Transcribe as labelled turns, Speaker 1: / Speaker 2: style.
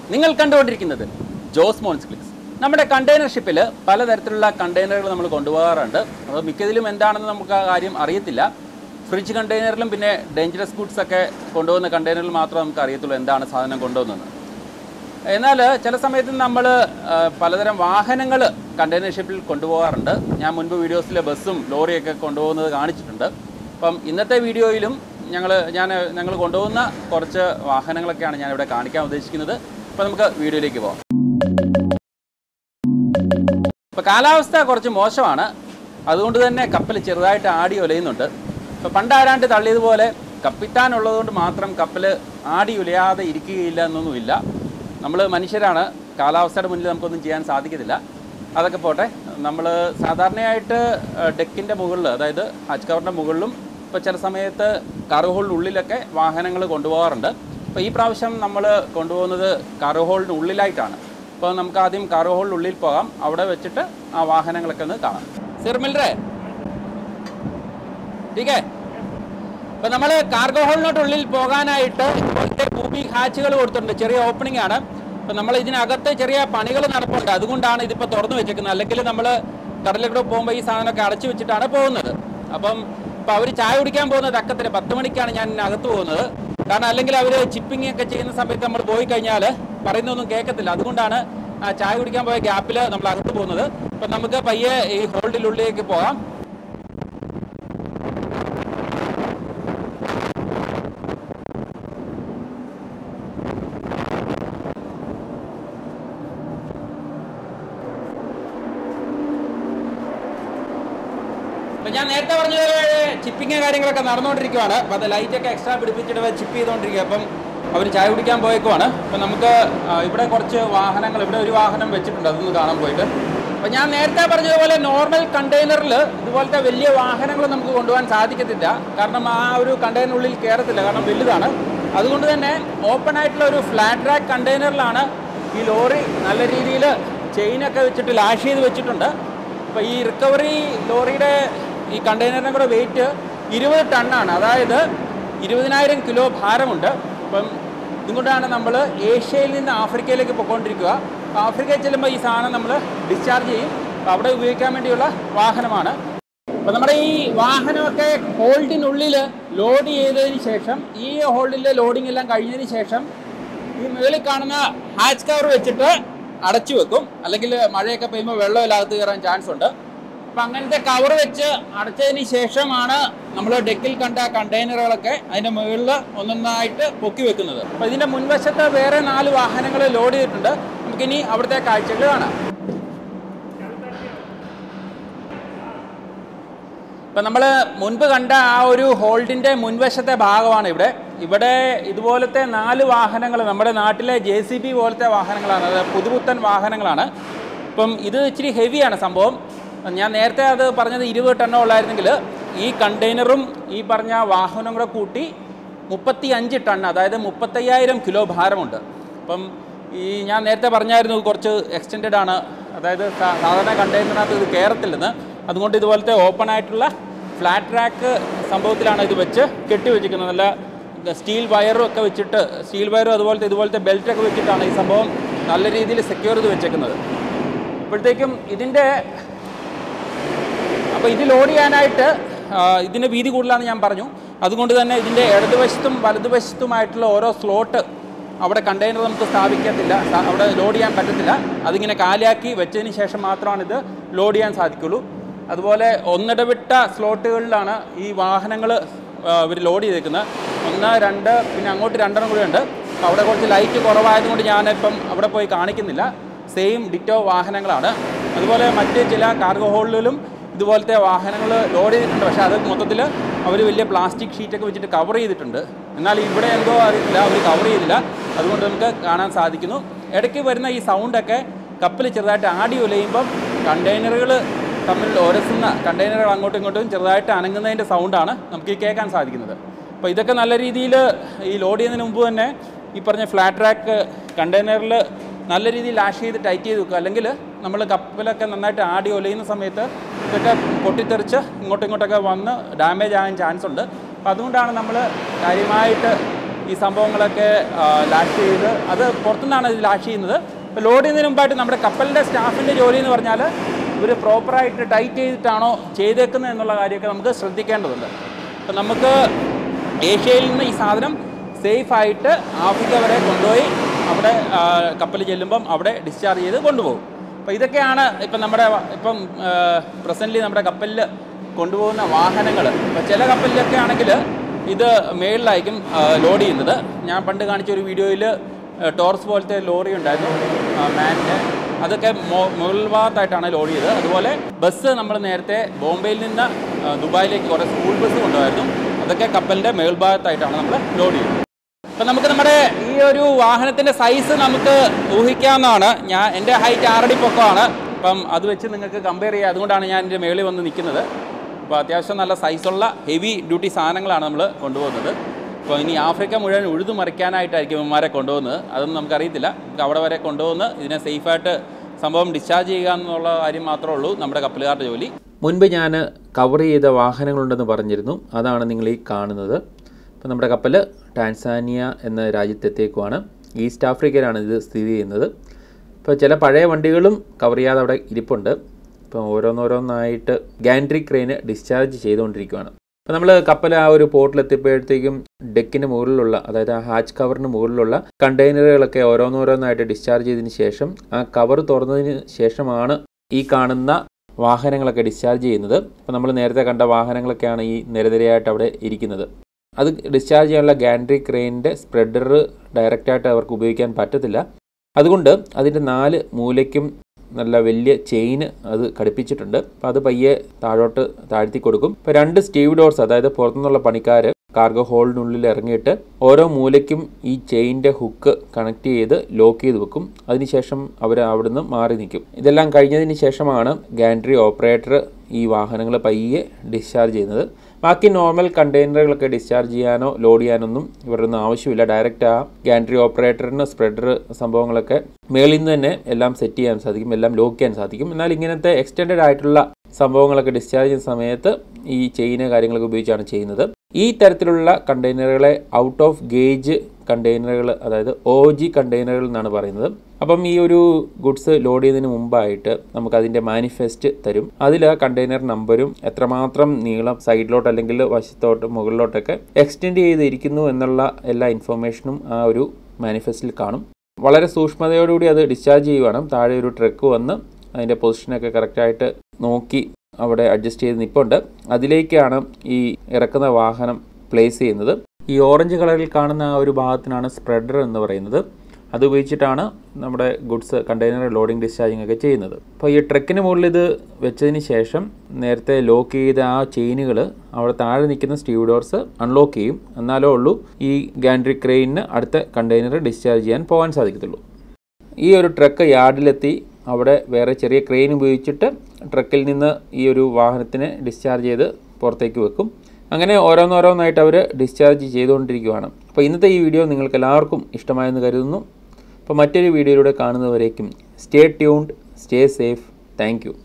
Speaker 1: നിങ്ങൾ കണ്ടുകൊണ്ടിരിക്കുന്നത് Jose mons clicks നമ്മുടെ കണ്ടെയ്നർ ഷിപ്പിൽ പലതരത്തിലുള്ള കണ്ടെയ്നറുകൾ നമ്മൾ കൊണ്ടുപോകാറുണ്ട് അത് മിക്കതിലും എന്താണെന്ന് നമുക്ക് ആ കാര്യം അറിയത്തില്ല ഫ്രിഡ്ജ് കണ്ടെയ്നറിലും പിന്നെ ഡേഞ്ചറസ് ഗുഡ്സ് ഒക്കെ കൊണ്ടുപോകുന്ന കണ്ടെയ്നറിൽ മാത്രമേ നമുക്ക് അറിയത്തുള്ളൂ എന്താണ് സാധനം കൊണ്ടുപോകുന്നത് എന്നാൽ ചില സമയത്ത് നമ്മൾ പലതരം വാഹനങ്ങൾ കണ്ടെയ്നർ ഷിപ്പിൽ കൊണ്ടുപോകാറുണ്ട് ഞാൻ മുൻപ് വീഡിയോസിൽ ബസ്സും ലോറിയൊക്കെ കൊണ്ടുപോകുന്നത് കാണിച്ചിട്ടുണ്ട് അപ്പം ഇന്നത്തെ വീഡിയോയിലും ഞങ്ങൾ ഞാൻ ഞങ്ങൾ കൊണ്ടുപോകുന്ന കുറച്ച് വാഹനങ്ങളൊക്കെയാണ് ഞാനിവിടെ കാണിക്കാൻ ഉദ്ദേശിക്കുന്നത് അപ്പോൾ നമുക്ക് വീഡിയോയിലേക്ക് പോകാം ഇപ്പോൾ കാലാവസ്ഥ കുറച്ച് മോശമാണ് അതുകൊണ്ട് തന്നെ കപ്പൽ ചെറുതായിട്ട് ആടി ഉലയുന്നുണ്ട് ഇപ്പോൾ പണ്ട് ആരാണ്ട് തള്ളിയതുപോലെ കപ്പിത്താൻ ഉള്ളതുകൊണ്ട് മാത്രം കപ്പൽ ആടി ഉലയാതെ ഇരിക്കുകയില്ല എന്നൊന്നുമില്ല നമ്മൾ മനുഷ്യരാണ് കാലാവസ്ഥയുടെ മുന്നിൽ നമുക്കൊന്നും ചെയ്യാൻ സാധിക്കത്തില്ല അതൊക്കെ പോട്ടെ നമ്മൾ സാധാരണയായിട്ട് ഡെക്കിൻ്റെ മുകളിൽ അതായത് ഹജ് കവറിൻ്റെ മുകളിലും ഇപ്പോൾ ചില സമയത്ത് കാർഗോ ഹോളിൻ്റെ ഉള്ളിലൊക്കെ വാഹനങ്ങൾ കൊണ്ടുപോകാറുണ്ട് അപ്പോൾ ഈ പ്രാവശ്യം നമ്മൾ കൊണ്ടുപോകുന്നത് കാർഗോ ഹോളിൻ്റെ ഉള്ളിലായിട്ടാണ് അപ്പോൾ നമുക്ക് ആദ്യം കാർഗോ ഹോളിൻ്റെ ഉള്ളിൽ പോകാം അവിടെ വെച്ചിട്ട് ആ വാഹനങ്ങളൊക്കെ ഒന്ന് കാണാം സിർ മിൽറേ ടീക്കേ ഇപ്പൊ നമ്മൾ കാർഗോ ഹോളിനോട്ട് ഉള്ളിൽ പോകാനായിട്ട് ഇപ്പോഴത്തെ ഭൂമി ഹാച്ചുകൾ കൊടുത്തിട്ടുണ്ട് ചെറിയ ഓപ്പണിംഗ് ആണ് അപ്പൊ നമ്മൾ ഇതിനകത്ത് ചെറിയ പണികൾ നടപ്പുണ്ട് അതുകൊണ്ടാണ് ഇതിപ്പോ തുറന്നു വെച്ചേക്കുന്നത് അല്ലെങ്കിൽ നമ്മൾ കടലിലൂടെ പോകുമ്പോൾ ഈ സാധനമൊക്കെ അടച്ചു വെച്ചിട്ടാണ് പോകുന്നത് അപ്പം ഇപ്പൊ അവർ ചായ കുടിക്കാൻ പോകുന്നത് അക്കത്തിന് പത്ത് മണിക്കാണ് ഞാൻ ഇതിനകത്ത് പോകുന്നത് കാരണം അല്ലെങ്കിൽ അവർ ചിപ്പിംഗ് ഒക്കെ ചെയ്യുന്ന സമയത്ത് നമ്മൾ പോയി കഴിഞ്ഞാൽ പറയുന്നൊന്നും കേൾക്കത്തില്ല അതുകൊണ്ടാണ് ആ ചായ കുടിക്കാൻ പോയ ഗ്യാപ്പിൽ നമ്മൾ അകത്ത് പോകുന്നത് അപ്പം നമുക്ക് പയ്യെ ഈ ഹോൾഡിനുള്ളിലേക്ക് പോകാം അപ്പൊ ഞാൻ നേരത്തെ പറഞ്ഞതുപോലെ ചിപ്പിങ് കാര്യങ്ങളൊക്കെ നടന്നുകൊണ്ടിരിക്കുവാണ് അപ്പോൾ അത് ലൈറ്റൊക്കെ എക്സ്ട്രാ പിടിപ്പിച്ചിട്ട് ചിപ്പ് ചെയ്തുകൊണ്ടിരിക്കുക അപ്പം അവർ ചായ കുടിക്കാൻ പോയേക്കുവാണ് അപ്പം നമുക്ക് ആ, ഇവിടെ കുറച്ച് വാഹനങ്ങൾ ഇവിടെ ഒരു വാഹനം വെച്ചിട്ടുണ്ട് അതൊന്ന് കാണാൻ പോയിട്ട് അപ്പം ഞാൻ നേരത്തെ പറഞ്ഞതുപോലെ നോർമൽ കണ്ടെയ്നറിൽ ഇതുപോലത്തെ വലിയ വാഹനങ്ങൾ നമുക്ക് കൊണ്ടുപോകാൻ സാധിക്കത്തില്ല കാരണം ആ ഒരു കണ്ടെയ്നറിനുള്ളിൽ കയറത്തില്ല കാരണം വലുതാണ് അതുകൊണ്ട് തന്നെ ഓപ്പൺ ആയിട്ടുള്ള ഒരു ഫ്ലാറ്റ് ട്രാക്ക് കണ്ടെയ്നറിലാണ് ഈ ലോറി നല്ല രീതിയിൽ ചെയിനൊക്കെ വെച്ചിട്ട് ലാഷ് ചെയ്ത് വെച്ചിട്ടുണ്ട് അപ്പോൾ ഈ റിക്കവറി ലോറിയുടെ ഈ കണ്ടെയ്നറിൻ്റെ കൂടെ വെയിറ്റ് ഇരുപത് ടണ്ണാണ് അതായത് ഇരുപതിനായിരം കിലോ ഭാരമുണ്ട് അപ്പം ഇതുകൊണ്ടാണ് നമ്മൾ ഏഷ്യയിൽ നിന്ന് ആഫ്രിക്കയിലേക്ക് പോയിക്കൊണ്ടിരിക്കുക അപ്പോൾ ആഫ്രിക്കയിൽ ചെല്ലുമ്പോൾ ഈ സാധനം നമ്മൾ ഡിസ്ചാർജ് ചെയ്യും അപ്പോൾ അവിടെ ഉപയോഗിക്കാൻ വേണ്ടിയുള്ള വാഹനമാണ് അപ്പോൾ നമ്മുടെ ഈ വാഹനമൊക്കെ ഹോൾഡിനുള്ളിൽ ലോഡ് ചെയ്തതിന് ശേഷം ഈ ഹോൾഡിലെ ലോഡിംഗ് എല്ലാം കഴിഞ്ഞതിന് ശേഷം ഈ മുകളിൽ കാണുന്ന ഹാച്ച് കവർ വെച്ചിട്ട് അടച്ചു വെക്കും അല്ലെങ്കിൽ മഴയൊക്കെ പെയ്യുമ്പോൾ വെള്ളം ഇതിനകത്ത് കയറാൻ ചാൻസ് ഉണ്ട് അപ്പം അങ്ങനത്തെ കവർ വെച്ച് അടച്ചതിന് ശേഷമാണ് നമ്മൾ ഡെക്കിൽ കണ്ട കണ്ടെയ്നറുകളൊക്കെ അതിൻ്റെ മുകളിൽ ഒന്നൊന്നായിട്ട് പൊക്കി വെക്കുന്നത് അപ്പോൾ ഇതിൻ്റെ മുൻവശത്ത് വേറെ നാല് വാഹനങ്ങൾ ലോഡ് ചെയ്തിട്ടുണ്ട് നമുക്കിനി അവിടുത്തെ കാഴ്ചകൾ കാണാം ഇപ്പം നമ്മൾ മുൻപ് കണ്ട ആ ഒരു ഹോൾഡിൻ്റെ മുൻവശത്തെ ഭാഗമാണ് ഇവിടെ ഇവിടെ ഇതുപോലത്തെ നാല് വാഹനങ്ങൾ നമ്മുടെ നാട്ടിലെ ജെ സി ബി പോലത്തെ വാഹനങ്ങളാണ് അതായത് പുതുപുത്തൻ വാഹനങ്ങളാണ് ഇപ്പം ഇത് ഇച്ചിരി ഹെവിയാണ് സംഭവം ഞാൻ നേരത്തെ അത് പറഞ്ഞത് ഇരുപത് ടണ്ണോ ഉള്ളായിരുന്നെങ്കിൽ ഈ കണ്ടെയ്നറും ഈ പറഞ്ഞ വാഹനം കൂടെ കൂട്ടി മുപ്പത്തി അഞ്ച് ടൺ അതായത് മുപ്പത്തയ്യായിരം കിലോ ഭാരമുണ്ട് അപ്പം ഈ ഞാൻ നേരത്തെ പറഞ്ഞായിരുന്നു കുറച്ച് എക്സ്റ്റെൻഡ് ആണ് അതായത് സാ- സാധാരണ കണ്ടെയ്നറിനകത്ത് ഇത് കയറത്തില്ലെന്ന് അതുകൊണ്ട് ഇതുപോലത്തെ ഓപ്പൺ ആയിട്ടുള്ള ഫ്ലാറ്റ് ട്രാക്ക് സംഭവത്തിലാണ് ഇത് വെച്ച് കെട്ടി വെച്ചിരിക്കുന്നത് നല്ല സ്റ്റീൽ വയറും ഒക്കെ വെച്ചിട്ട് സ്റ്റീൽ വയറും അതുപോലത്തെ ഇതുപോലത്തെ ബെൽറ്റൊക്കെ വെച്ചിട്ടാണ് ഈ സംഭവം നല്ല രീതിയിൽ സെക്യൂർ ചെയ്ത് വെച്ചേക്കുന്നത് അപ്പോഴത്തേക്കും ഇതിൻ്റെ അപ്പോൾ ഇത് ലോഡ് ചെയ്യാനായിട്ട് ആ, ഇതിൻ്റെ വീതി കൂടുതലാണെന്ന് ഞാൻ പറഞ്ഞു അതുകൊണ്ട് തന്നെ ഇതിൻ്റെ ഇടതുവശത്തും വലതുവശത്തുമായിട്ടുള്ള ഓരോ സ്ലോട്ട് അവിടെ കണ്ടെയ്നർ നമുക്ക് സ്ഥാപിക്കത്തില്ല സ- അവിടെ ലോഡ് ചെയ്യാൻ പറ്റത്തില്ല അതിങ്ങനെ കാലിയാക്കി വെച്ചതിന് ശേഷം മാത്രമാണ് ഇത് ലോഡ് ചെയ്യാൻ സാധിക്കുള്ളൂ അതുപോലെ ഒന്നിടവിട്ട സ്ലോട്ടുകളിലാണ് ഈ വാഹനങ്ങൾ ഇവർ ലോഡ് ചെയ്തേക്കുന്നത് ഒന്ന് രണ്ട് പിന്നെ അങ്ങോട്ട് രണ്ടെണ്ണം കൂടെ ഉണ്ട് അപ്പോൾ അവിടെ കുറച്ച് ലൈറ്റ് കുറവായതുകൊണ്ട് ഞാനിപ്പം അവിടെ പോയി കാണിക്കുന്നില്ല സെയിം ഡിറ്റോ വാഹനങ്ങളാണ് അതുപോലെ മറ്റ് ചില കാർഗോ ഹോളിലും ഇതുപോലത്തെ വാഹനങ്ങൾ ലോഡ് ചെയ്തിട്ടുണ്ട് പക്ഷേ അത് മൊത്തത്തിൽ അവർ വലിയ പ്ലാസ്റ്റിക് ഷീറ്റൊക്കെ വെച്ചിട്ട് കവർ ചെയ്തിട്ടുണ്ട് എന്നാൽ ഇവിടെ എന്തോ അറിയില്ല അവർ കവർ ചെയ്തില്ല അതുകൊണ്ട് നമുക്ക് കാണാൻ സാധിക്കുന്നു ഇടയ്ക്ക് വരുന്ന ഈ സൗണ്ടൊക്കെ കപ്പൽ ചെറുതായിട്ട് ആടി ഉലയുമ്പം കണ്ടെയ്നറുകൾ തമ്മിൽ ഒരസുന്ന കണ്ടെയ്നറുകൾ അങ്ങോട്ടും ഇങ്ങോട്ടും ചെറുതായിട്ട് അനങ്ങുന്നതിൻ്റെ സൗണ്ടാണ് നമുക്ക് ഈ കേൾക്കാൻ സാധിക്കുന്നത് അപ്പോൾ ഇതൊക്കെ നല്ല രീതിയിൽ ഈ ലോഡ് ചെയ്യുന്നതിന് മുമ്പ് തന്നെ ഈ പറഞ്ഞ ഫ്ലാറ്റ് ട്രാക്ക് കണ്ടെയ്നറിൽ നല്ല രീതിയിൽ ലാഷ് ചെയ്ത് ടൈറ്റ് ചെയ്ത് വെക്കുക അല്ലെങ്കിൽ നമ്മൾ കപ്പലൊക്കെ നന്നായിട്ട് ആടി ഒലയുന്ന സമയത്ത് ഇതൊക്കെ പൊട്ടിത്തെറിച്ച് ഇങ്ങോട്ടും ഇങ്ങോട്ടൊക്കെ വന്ന് ഡാമേജ് ആകാൻ ചാൻസ് ഉണ്ട് അപ്പോൾ അതുകൊണ്ടാണ് നമ്മൾ കാര്യമായിട്ട് ഈ സംഭവങ്ങളൊക്കെ ലാഷ് ചെയ്ത് അത് പുറത്തുനിന്നാണ് ഇത് ലാഷ് ചെയ്യുന്നത് ഇപ്പോൾ ലോഡ് ചെയ്യുന്നതിന് മുമ്പായിട്ട് നമ്മുടെ കപ്പലിൻ്റെ സ്റ്റാഫിൻ്റെ ജോലി എന്ന് പറഞ്ഞാൽ ഇവർ പ്രോപ്പറായിട്ട് ടൈറ്റ് ചെയ്തിട്ടാണോ ചെയ്തേക്കുന്നത് എന്നുള്ള കാര്യമൊക്കെ നമുക്ക് ശ്രദ്ധിക്കേണ്ടതുണ്ട് അപ്പോൾ നമുക്ക് ഏഷ്യയിൽ നിന്ന് ഈ സാധനം സേഫായിട്ട് ആഫ്രിക്ക വരെ കൊണ്ടുപോയി അവിടെ കപ്പൽ ചെല്ലുമ്പം അവിടെ ഡിസ്ചാർജ് ചെയ്ത് കൊണ്ടുപോകും അപ്പോൾ ഇതൊക്കെയാണ് ഇപ്പം നമ്മുടെ വ- ഇപ്പം പ്രസൻ്റ്ലി നമ്മുടെ കപ്പലിൽ കൊണ്ടുപോകുന്ന വാഹനങ്ങൾ ഇപ്പോൾ ചില കപ്പലിലൊക്കെ ആണെങ്കിൽ ഇത് മേളിലായിരിക്കും ലോഡ് ചെയ്യുന്നത് ഞാൻ പണ്ട് കാണിച്ച ഒരു വീഡിയോയിൽ ടോർസ് പോലത്തെ ലോറി ഉണ്ടായിരുന്നു മാനിൻ്റെ അതൊക്കെ മോ- മുകൾ ഭാഗത്തായിട്ടാണ് ലോഡ് ചെയ്തത് അതുപോലെ ബസ് നമ്മൾ നേരത്തെ ബോംബെയിൽ നിന്ന് ആ, ദുബായിലേക്ക് കുറേ സ്കൂൾ ബസ് കൊണ്ടുപോയിരുന്നു അതൊക്കെ കപ്പലിൻ്റെ മേൽഭാഗത്തായിട്ടാണ് നമ്മൾ ലോഡ് ചെയ്യുന്നത് അപ്പം നമുക്ക് നമ്മുടെ ഈ ഒരു വാഹനത്തിൻ്റെ സൈസ് നമുക്ക് ഊഹിക്കാവുന്നതാണ് ഞാൻ എൻ്റെ ഹൈറ്റ് ആറടി പൊക്കമാണ് അപ്പം അത് വെച്ച് നിങ്ങൾക്ക് കമ്പയർ ചെയ്യുക അതുകൊണ്ടാണ് ഞാൻ എൻ്റെ മേളിൽ വന്ന് നിൽക്കുന്നത് അപ്പോൾ അത്യാവശ്യം നല്ല സൈസുള്ള ഹെവി ഡ്യൂട്ടി സാധനങ്ങളാണ് നമ്മൾ കൊണ്ടുപോകുന്നത് അപ്പോൾ ഇനി ആഫ്രിക്ക മുഴുവൻ ഉഴുതു മറിക്കാനായിട്ടായിരിക്കും ഇവന്മാരെ കൊണ്ടുപോകുന്നത് അതൊന്നും നമുക്കറിയത്തില്ല നമുക്ക് അവിടെ വരെ കൊണ്ടുപോകുന്ന ഇതിനെ സേഫായിട്ട് സംഭവം ഡിസ്ചാർജ് ചെയ്യുക എന്നുള്ള കാര്യം മാത്രമേ ഉള്ളൂ നമ്മുടെ കപ്പലുകാരുടെ ജോലി
Speaker 2: മുൻപ് ഞാൻ കവർ ചെയ്ത വാഹനങ്ങളുണ്ടെന്ന് പറഞ്ഞിരുന്നു അതാണ് നിങ്ങൾ ഈ കാണുന്നത് അപ്പോൾ നമ്മുടെ കപ്പൽ ടാൻസാനിയ എന്ന രാജ്യത്തെത്തേക്കുവാണ് ഈസ്റ്റ് ആഫ്രിക്കയിലാണ് ഇത് സ്ഥിതി ചെയ്യുന്നത് ഇപ്പോൾ ചില പഴയ വണ്ടികളും കവർ ചെയ്യാതെ അവിടെ ഇരിപ്പുണ്ട് ഇപ്പോൾ ഓരോന്നോരോന്നായിട്ട് ഗാൻട്രി ക്രെയിന് ഡിസ്ചാർജ് ചെയ്തുകൊണ്ടിരിക്കുകയാണ് അപ്പോൾ നമ്മൾ കപ്പൽ ആ ഒരു പോർട്ടിലെത്തിയപ്പോഴത്തേക്കും ഡെക്കിന് മുകളിലുള്ള അതായത് ആ ഹാച്ച് കവറിന് മുകളിലുള്ള കണ്ടെയ്നറുകളൊക്കെ ഓരോന്നോരോന്നായിട്ട് ഡിസ്ചാർജ് ചെയ്തതിന് ശേഷം ആ കവർ തുറന്നതിന് ശേഷമാണ് ഈ കാണുന്ന വാഹനങ്ങളൊക്കെ ഡിസ്ചാർജ് ചെയ്യുന്നത് അപ്പോൾ നമ്മൾ നേരത്തെ കണ്ട വാഹനങ്ങളൊക്കെയാണ് ഈ നിരനിരയായിട്ട് അവിടെ ഇരിക്കുന്നത് അത് ഡിസ്ചാർജ് ചെയ്യാനുള്ള ഗാൻഡ്രി ക്രെയിനിൻ്റെ സ്പ്രെഡർ ഡയറക്റ്റായിട്ട് അവർക്ക് ഉപയോഗിക്കാൻ പറ്റത്തില്ല അതുകൊണ്ട് അതിൻ്റെ നാല് മൂലയ്ക്കും നല്ല വലിയ ചെയിന് അത് ഘടിപ്പിച്ചിട്ടുണ്ട് അപ്പോൾ അത് പയ്യെ താഴോട്ട് താഴ്ത്തി കൊടുക്കും ഇപ്പോൾ രണ്ട് സ്റ്റീവ് ഡോർസ് അതായത് പുറത്തുനിന്നുള്ള പണിക്കാർ കാർഗോ ഹോളിനുള്ളിൽ ഇറങ്ങിയിട്ട് ഓരോ മൂലയ്ക്കും ഈ ചെയിൻ്റെ ഹുക്ക് കണക്ട് ചെയ്ത് ലോക്ക് ചെയ്ത് വെക്കും അതിനുശേഷം അവർ അവിടുന്ന് മാറി നിൽക്കും ഇതെല്ലാം കഴിഞ്ഞതിന് ശേഷമാണ് ഗാൻട്രി ഓപ്പറേറ്റർ ഈ വാഹനങ്ങൾ പയ്യെ ഡിസ്ചാർജ് ചെയ്യുന്നത് ബാക്കി നോർമൽ കണ്ടെയ്നറുകളൊക്കെ ഡിസ്ചാർജ് ചെയ്യാനോ ലോഡ് ചെയ്യാനൊന്നും ഇവരുടെ ഒന്നും ആവശ്യമില്ല ഡയറക്റ്റ് ആ ഗാൻട്രി ഓപ്പറേറ്ററിന് സ്പ്രെഡർ സംഭവങ്ങളൊക്കെ മേളിൽ നിന്ന് തന്നെ എല്ലാം സെറ്റ് ചെയ്യാൻ സാധിക്കും എല്ലാം ലോക്ക് ചെയ്യാൻ സാധിക്കും എന്നാൽ ഇങ്ങനത്തെ എക്സ്റ്റെൻഡഡ് ആയിട്ടുള്ള സംഭവങ്ങളൊക്കെ ഡിസ്ചാർജ് ചെയ്യുന്ന സമയത്ത് ഈ ചെയിന് കാര്യങ്ങളൊക്കെ ഉപയോഗിച്ചാണ് ചെയ്യുന്നത് ഈ തരത്തിലുള്ള കണ്ടെയ്നറുകളെ ഔട്ട് ഓഫ് ഗേജ് കണ്ടെയ്നറുകൾ അതായത് ഒ ജി കണ്ടെയ്നറുകൾ എന്നാണ് പറയുന്നത് അപ്പം ഈ ഒരു ഗുഡ്സ് ലോഡ് ചെയ്യുന്നതിന് മുമ്പായിട്ട് നമുക്ക് അതിൻ്റെ മാനിഫെസ്റ്റ് തരും അതിൽ ആ കണ്ടെയ്നർ നമ്പരും എത്രമാത്രം നീളം സൈഡിലോട്ട് അല്ലെങ്കിൽ വശത്തോട്ട് മുകളിലോട്ടൊക്കെ എക്സ്റ്റെൻഡ് ചെയ്തിരിക്കുന്നു എന്നുള്ള എല്ലാ ഇൻഫർമേഷനും ആ ഒരു മാനിഫെസ്റ്റിൽ കാണും വളരെ സൂക്ഷ്മതയോടുകൂടി അത് ഡിസ്ചാർജ് ചെയ്യുവാണ് താഴെ ഒരു ട്രക്ക് വന്ന് അതിൻ്റെ പൊസിഷനൊക്കെ കറക്റ്റായിട്ട് നോക്കി അവിടെ അഡ്ജസ്റ്റ് ചെയ്ത് നിൽപ്പുണ്ട് അതിലേക്കാണ് ഈ ഇറക്കുന്ന വാഹനം പ്ലേസ് ചെയ്യുന്നത് ഈ ഓറഞ്ച് കളറിൽ കാണുന്ന ആ ഒരു ഭാഗത്തിനാണ് സ്പ്രെഡർ എന്ന് പറയുന്നത് അത് ഉപയോഗിച്ചിട്ടാണ് നമ്മുടെ ഗുഡ്സ് കണ്ടെയ്നർ ലോഡിംഗ് ഡിസ്ചാർജിങ് ഒക്കെ ചെയ്യുന്നത് അപ്പോൾ ഈ ട്രക്കിന് മുകളിൽ ഇത് വെച്ചതിന് ശേഷം നേരത്തെ ലോക്ക് ചെയ്ത ആ ചെയിനുകൾ അവിടെ താഴെ നിൽക്കുന്ന സ്റ്റീവ് ഡോർസ് അൺലോക്ക് ചെയ്യും എന്നാലേ ഉള്ളൂ ഈ ഗാൻഡ്രി ക്രെയിനിന് അടുത്ത കണ്ടെയ്നർ ഡിസ്ചാർജ് ചെയ്യാൻ പോകാൻ സാധിക്കത്തുള്ളൂ ഈ ഒരു ട്രക്ക് യാർഡിലെത്തി അവിടെ വേറെ ചെറിയ ക്രെയിൻ ഉപയോഗിച്ചിട്ട് ട്രക്കിൽ നിന്ന് ഈ ഒരു വാഹനത്തിനെ ഡിസ്ചാർജ് ചെയ്ത് പുറത്തേക്ക് വെക്കും അങ്ങനെ ഓരോന്നോരോന്നായിട്ട് അവർ ഡിസ്ചാർജ് ചെയ്തുകൊണ്ടിരിക്കുകയാണ് അപ്പോൾ ഇന്നത്തെ ഈ വീഡിയോ നിങ്ങൾക്ക് എല്ലാവർക്കും ഇഷ്ടമായെന്ന് കരുതുന്നു അപ്പോൾ മറ്റൊരു വീഡിയോയിലൂടെ കാണുന്നവരേക്കും stay tuned stay safe thank